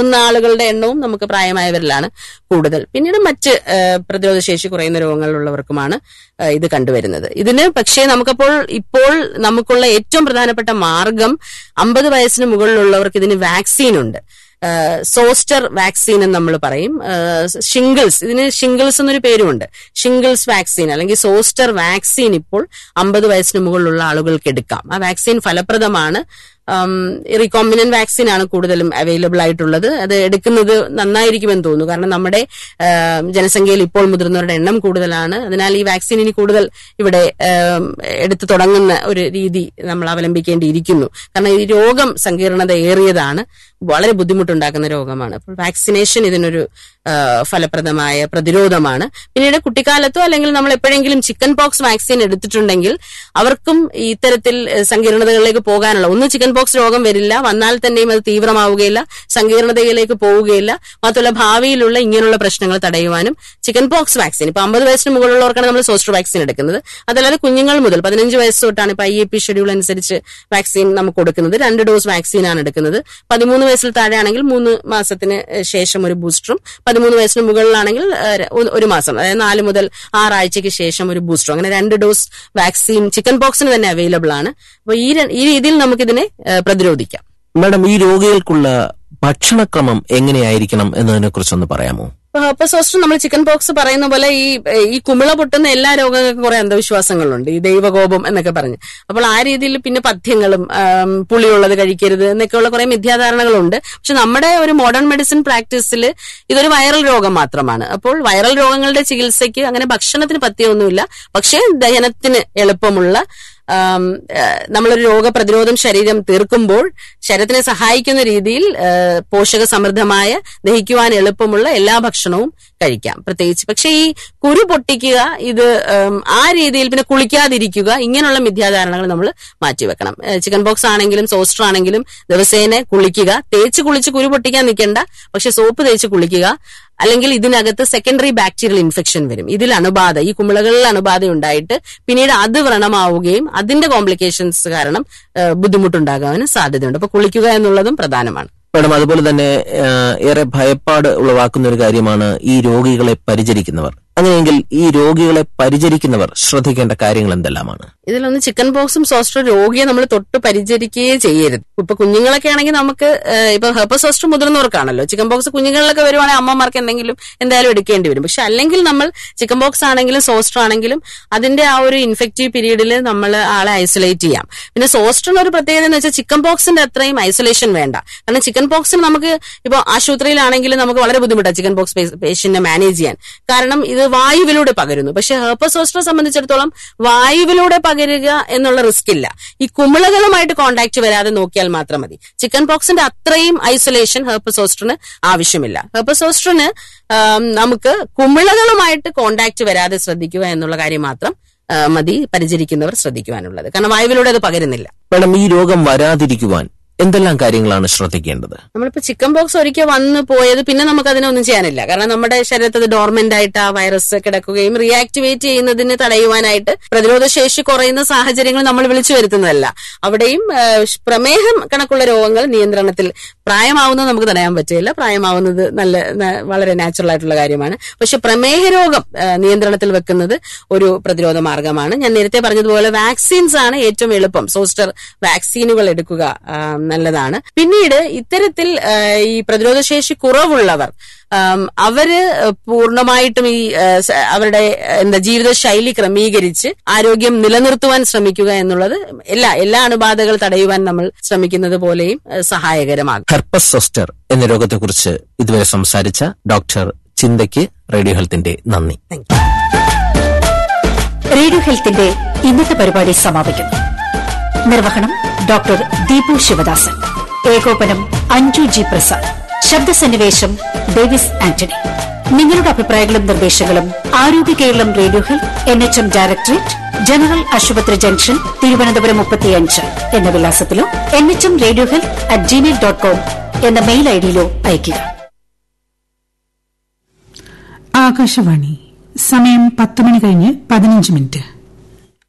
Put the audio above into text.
പ്രായമാവുന്ന ആളുകളുടെ എണ്ണവും നമുക്ക് പ്രായമായവരിലാണ് കൂടുതൽ പിന്നീട് മറ്റ് ആ, പ്രതിരോധശേഷി കുറയുന്ന രോഗങ്ങളുള്ളവർക്കുമാണ് ആ, ഇത് കണ്ടുവരുന്നത് ഇതിന് പക്ഷേ നമുക്കപ്പോൾ ഇപ്പോൾ നമുക്കുള്ള ഏറ്റവും പ്രധാനപ്പെട്ട മാർഗം അമ്പത് വയസ്സിന് മുകളിലുള്ളവർക്ക് ഇതിന് വാക്സിൻ ഉണ്ട് സോസ്റ്റർ വാക്സിൻ എന്ന് നമ്മൾ പറയും ഷിംഗിൾസ് ഇതിന് ഷിംഗിൾസ് എന്നൊരു പേരുമുണ്ട് ഷിംഗിൾസ് വാക്സിൻ അല്ലെങ്കിൽ സോസ്റ്റർ വാക്സിൻ ഇപ്പോൾ അമ്പത് വയസ്സിന് മുകളിലുള്ള ആളുകൾക്ക് എടുക്കാം ആ വാക്സിൻ ഫലപ്രദമാണ് റീകോമ്പിനൻ വാക്സിൻ ആണ് കൂടുതലും അവൈലബിൾ ആയിട്ടുള്ളത് അത് എടുക്കുന്നത് നന്നായിരിക്കുമെന്ന് തോന്നുന്നു കാരണം നമ്മുടെ ആം, ജനസംഖ്യയിൽ ഇപ്പോൾ മുതിർന്നവരുടെ എണ്ണം കൂടുതലാണ് അതിനാൽ ഈ വാക്സിൻ ഇനി കൂടുതൽ ഇവിടെ ആം, എടുത്തു തുടങ്ങുന്ന ഒരു രീതി നമ്മൾ അവലംബിക്കേണ്ടിയിരിക്കുന്നു കാരണം ഈ രോഗം സങ്കീർണത ഏറിയതാണ് വളരെ ബുദ്ധിമുട്ടുണ്ടാക്കുന്ന രോഗമാണ് അപ്പോൾ വാക്സിനേഷൻ ഇതിനൊരു ആ, ഫലപ്രദമായ പ്രതിരോധമാണ് പിന്നീട് കുട്ടിക്കാലത്തോ അല്ലെങ്കിൽ നമ്മൾ എപ്പോഴെങ്കിലും ചിക്കൻ പോക്സ് വാക്സിൻ എടുത്തിട്ടുണ്ടെങ്കിൽ അവർക്കും ഈ ഇത്തരത്തിൽ ഏഹ്, സങ്കീർണതകളിലേക്ക് പോകാനുള്ള ഒന്ന് ചിക്കൻ പോക്സ് രോഗം വരില്ല വന്നാൽ തന്നെയും അത് തീവ്രമാവുകയില്ല സങ്കീർണതയിലേക്ക് പോവുകയില്ല മാത്രമല്ല ഭാവിയിലുള്ള ഇങ്ങനെയുള്ള പ്രശ്നങ്ങൾ തടയുവാനും ചിക്കൻ പോക്സ് വാക്സിൻ ഇപ്പൊ അമ്പത് വയസ്സിന് മുകളിലുള്ളവർക്കാണ് നമ്മൾ സോസ്റ്റർ വാക്സിൻ എടുക്കുന്നത് അതല്ലാതെ കുഞ്ഞുങ്ങൾ മുതൽ പതിനഞ്ച് വയസ്സ് തൊട്ടാണ് ഇപ്പൊ ഐ എ പി ഷെഡ്യൂൾ അനുസരിച്ച് വാക്സിൻ നമുക്ക് കൊടുക്കുന്നത് രണ്ട് ഡോസ് വാക്സിൻ ആണ് എടുക്കുന്നത് പതിമൂന്ന് വയസ്സിൽ താഴെയാണെങ്കിൽ മൂന്ന് മാസത്തിന് ശേഷം ഒരു ബൂസ്റ്ററും പതിമൂന്ന് വയസ്സിന് മുകളിലാണെങ്കിൽ ഏഹ്, ഒരു- ഒരു മാസം അതായത് നാല് മുതൽ ആറാഴ്ചയ്ക്ക് ശേഷം ഒരു ബൂസ്റ്ററും അങ്ങനെ രണ്ട് ഡോസ് വാക്സിൻ ചിക്കൻ പോക്സിന് തന്നെ അവൈലബിൾ ആണ് അപ്പോൾ ഈ ര- ഈ രീതിയിൽ നമുക്കിതിനെ ഏഹ്, പ്രതിരോധിക്കാം മാഡം ഈ രോഗികൾക്കുള്ള ഭക്ഷണക്രമം എങ്ങനെയായിരിക്കണം എന്നതിനെ കുറിച്ചൊന്ന് പറയാമോ അപ്പൊ സോസ്റ്റർ നമ്മൾ ചിക്കൻ പോക്സ് പറയുന്ന പോലെ ഈ ഈ കുമിള പൊട്ടുന്ന എല്ലാ രോഗങ്ങൾക്കും കുറെ അന്ധവിശ്വാസങ്ങളുണ്ട് ഈ ദൈവകോപം എന്നൊക്കെ പറഞ്ഞ് അപ്പോൾ ആ രീതിയിൽ പിന്നെ പഥ്യങ്ങളും ആം, പുളിയുള്ളത് കഴിക്കരുത് എന്നൊക്കെയുള്ള കുറെ മിഥ്യാധാരണകളുണ്ട് പക്ഷെ നമ്മുടെ ഒരു മോഡേൺ മെഡിസിൻ പ്രാക്ടീസിൽ ഇതൊരു വൈറൽ രോഗം മാത്രമാണ് അപ്പോൾ വൈറൽ രോഗങ്ങളുടെ ചികിത്സയ്ക്ക് അങ്ങനെ ഭക്ഷണത്തിന് പഥ്യമൊന്നുമില്ല പക്ഷേ ദഹനത്തിന് എളുപ്പമുള്ള ആം, ആ, നമ്മളൊരു രോഗപ്രതിരോധം ശരീരം തീർക്കുമ്പോൾ ശരീരത്തിനെ സഹായിക്കുന്ന രീതിയിൽ ആ, പോഷക സമൃദ്ധമായ ദഹിക്കുവാൻ എളുപ്പമുള്ള എല്ലാ ഭക്ഷണവും കഴിക്കാം പ്രത്യേകിച്ച് പക്ഷെ ഈ കുരു പൊട്ടിക്കുക ഇത് ഉം, ആ രീതിയിൽ പിന്നെ കുളിക്കാതിരിക്കുക ഇങ്ങനെയുള്ള മിഥ്യാധാരണകൾ നമ്മൾ മാറ്റിവെക്കണം ഏ, ചിക്കൻ ബോക്സ് ആണെങ്കിലും സോസ്റ്റർ ആണെങ്കിലും ദിവസേന കുളിക്കുക തേച്ച് കുളിച്ച് കുരു പൊട്ടിക്കാൻ നിൽക്കേണ്ട പക്ഷെ സോപ്പ് തേച്ച് കുളിക്കുക അല്ലെങ്കിൽ ഇതിനകത്ത് സെക്കൻഡറി ബാക്ടീരിയൽ ഇൻഫെക്ഷൻ വരും ഇതിൽ അണുബാധ ഈ കുമിളകളിൽ അണുബാധ ഉണ്ടായിട്ട് പിന്നീട് അത് വ്രണമാവുകയും അതിന്റെ കോംപ്ലിക്കേഷൻസ് കാരണം ഏ, ബുദ്ധിമുട്ടുണ്ടാകാനും സാധ്യതയുണ്ട് അപ്പൊ കുളിക്കുക എന്നുള്ളതും പ്രധാനമാണ് മാഡം അതുപോലെ തന്നെ ആ, ഏറെ ഭയപ്പാട് ഉളവാക്കുന്ന ഒരു കാര്യമാണ് ഈ രോഗികളെ പരിചരിക്കുന്നവർ അങ്ങനെയെങ്കിൽ ഈ രോഗികളെ പരിചരിക്കുന്നവർ ശ്രദ്ധിക്കേണ്ട കാര്യങ്ങൾ എന്തെല്ലാമാണ് ഇതിലൊന്ന് ചിക്കൻ പോക്സും സോസ്റ്റർ രോഗിയെ നമ്മൾ തൊട്ട് പരിചരിക്കുകയേ ചെയ്യരുത് ഇപ്പൊ കുഞ്ഞുങ്ങളൊക്കെ ആണെങ്കിൽ നമുക്ക് ഏഹ്, ഇപ്പൊ ഹെർപ്പ സോസ്റ്റർ മുതിർന്നവർക്കാണല്ലോ ചിക്കൻ പോക്സ് കുഞ്ഞുങ്ങളിലൊക്കെ വരുവാണെങ്കിൽ അമ്മമാർക്ക് എന്തെങ്കിലും എന്തായാലും എടുക്കേണ്ടി വരും പക്ഷെ അല്ലെങ്കിൽ നമ്മൾ ചിക്കൻ പോക്സ് ആണെങ്കിലും സോസ്റ്റർ ആണെങ്കിലും അതിന്റെ ആ ഒരു ഇൻഫെക്റ്റീവ് പീരീഡിൽ നമ്മൾ ആളെ ഐസൊലേറ്റ് ചെയ്യാം പിന്നെ സോസ്റ്ററിന് ഒരു പ്രത്യേകത എന്ന് വെച്ചാൽ ചിക്കൻ പോക്സിന്റെ അത്രയും ഐസൊലേഷൻ വേണ്ട കാരണം ചിക്കൻ പോക്സിന് നമുക്ക് ഇപ്പൊ ആശുപത്രിയിലാണെങ്കിലും നമുക്ക് വളരെ ബുദ്ധിമുട്ടാണ് ചിക്കൻ പോക്സ് പേഷ്യന്റിനെ മാനേജ് ചെയ്യാൻ കാരണം ഇത് വായുവിലൂടെ പകരുന്നു പക്ഷെ ഹെർപ്പസോസ്റ്ററെ സംബന്ധിച്ചിടത്തോളം വായുവിലൂടെ പകരുക എന്നുള്ള റിസ്ക് ഇല്ല ഈ കുമിളകളുമായിട്ട് കോണ്ടാക്ട് വരാതെ നോക്കിയാൽ മാത്രം മതി ചിക്കൻ പോക്സിന്റെ അത്രയും ഐസൊലേഷൻ ഹെർപ്പസോസ്റ്ററിന് ആവശ്യമില്ല ഹെർപ്പസോസ്റ്ററിന് നമുക്ക് കുമിളകളുമായിട്ട് കോണ്ടാക്ട് വരാതെ ശ്രദ്ധിക്കുക എന്നുള്ള കാര്യം മാത്രം ആ, മതി പരിചരിക്കുന്നവർ ശ്രദ്ധിക്കുവാനുള്ളത് കാരണം വായുവിലൂടെ അത് പകരുന്നില്ല മാഡം ഈ രോഗം വരാതിരിക്കുവാൻ എന്തെല്ലാം കാര്യങ്ങളാണ് ശ്രദ്ധിക്കേണ്ടത് നമ്മളിപ്പോ ചിക്കൻ ബോക്സ് ഒരിക്കൽ വന്ന് പോയത് പിന്നെ നമുക്ക് അതിനൊന്നും ചെയ്യാനില്ല കാരണം നമ്മുടെ ശരീരത്തിൽ അത് ഡോർമെന്റ് ആയിട്ട് ആ വൈറസ് കിടക്കുകയും റീആക്ടിവേറ്റ് ചെയ്യുന്നതിന് തടയുവാനായിട്ട് പ്രതിരോധ ശേഷി കുറയുന്ന സാഹചര്യങ്ങൾ നമ്മൾ വിളിച്ചു വരുത്തുന്നതല്ല അവിടെയും ആ, പ്രമേഹം കണക്കുള്ള രോഗങ്ങൾ നിയന്ത്രണത്തിൽ പ്രായമാവുന്നത് നമുക്ക് തടയാൻ പറ്റില്ല പ്രായമാവുന്നത് നല്ല ന- വളരെ നാച്ചുറൽ ആയിട്ടുള്ള കാര്യമാണ് പക്ഷെ പ്രമേഹ രോഗം ആ, നിയന്ത്രണത്തിൽ വെക്കുന്നത് ഒരു പ്രതിരോധ മാർഗമാണ് ഞാൻ നേരത്തെ പറഞ്ഞതുപോലെ വാക്സിൻസ് ആണ് ഏറ്റവും എളുപ്പം സോസ്റ്റർ വാക്സിനുകൾ എടുക്കുക ആ, നല്ലതാണ് പിന്നീട് ഇത്തരത്തിൽ ആ, ഈ പ്രതിരോധശേഷി കുറവുള്ളവർ ആം, അവര് പൂർണ്ണമായിട്ടും ഈ ആ, സ- അവരുടെ ആ, എന്താ ജീവിതശൈലി ക്രമീകരിച്ച് ആരോഗ്യം നിലനിർത്തുവാൻ ശ്രമിക്കുക എന്നുള്ളത് എല്ലാ എല്ലാ അണുബാധകൾ തടയുവാൻ നമ്മൾ ശ്രമിക്കുന്നത് പോലെയും ആ, സഹായകരമാകും ഹെർപ്പസ് സോസ്റ്റർ എന്ന രോഗത്തെക്കുറിച്ച് ഇതുവരെ സംസാരിച്ച ഡോക്ടർ ചിന്തയ്ക്ക് റേഡിയോ ഹെൽത്തിന്റെ നന്ദി റേഡിയോ ഹെൽത്തിന്റെ ഇന്നത്തെ പരിപാടി സമാപിക്കുന്നു നിർവഹണം ഡോക്ടർ ദീപു ശിവദാസൻ ഏകോപനം അഞ്ജു ജി പ്രസാദ് ശബ്ദസന്നിവേശം ഡേവിസ് ആന്റണി നിങ്ങളുടെ അഭിപ്രായങ്ങളും നിർദ്ദേശങ്ങളും Arogya Keralam radio health N H M directorate general ആശുപത്രി ജംഗ്ഷൻ തിരുവനന്തപുരം മുപ്പത്തിയഞ്ച് എന്ന വിലാസത്തിലോ N H M radio health at Gmail dot com എന്ന മെയിൽ ഐഡിയിലോ അയയ്ക്കുക ആകാശവാണി സമയം പത്ത് മണി കഴിഞ്ഞ് പതിനഞ്ച് മിനിറ്റ്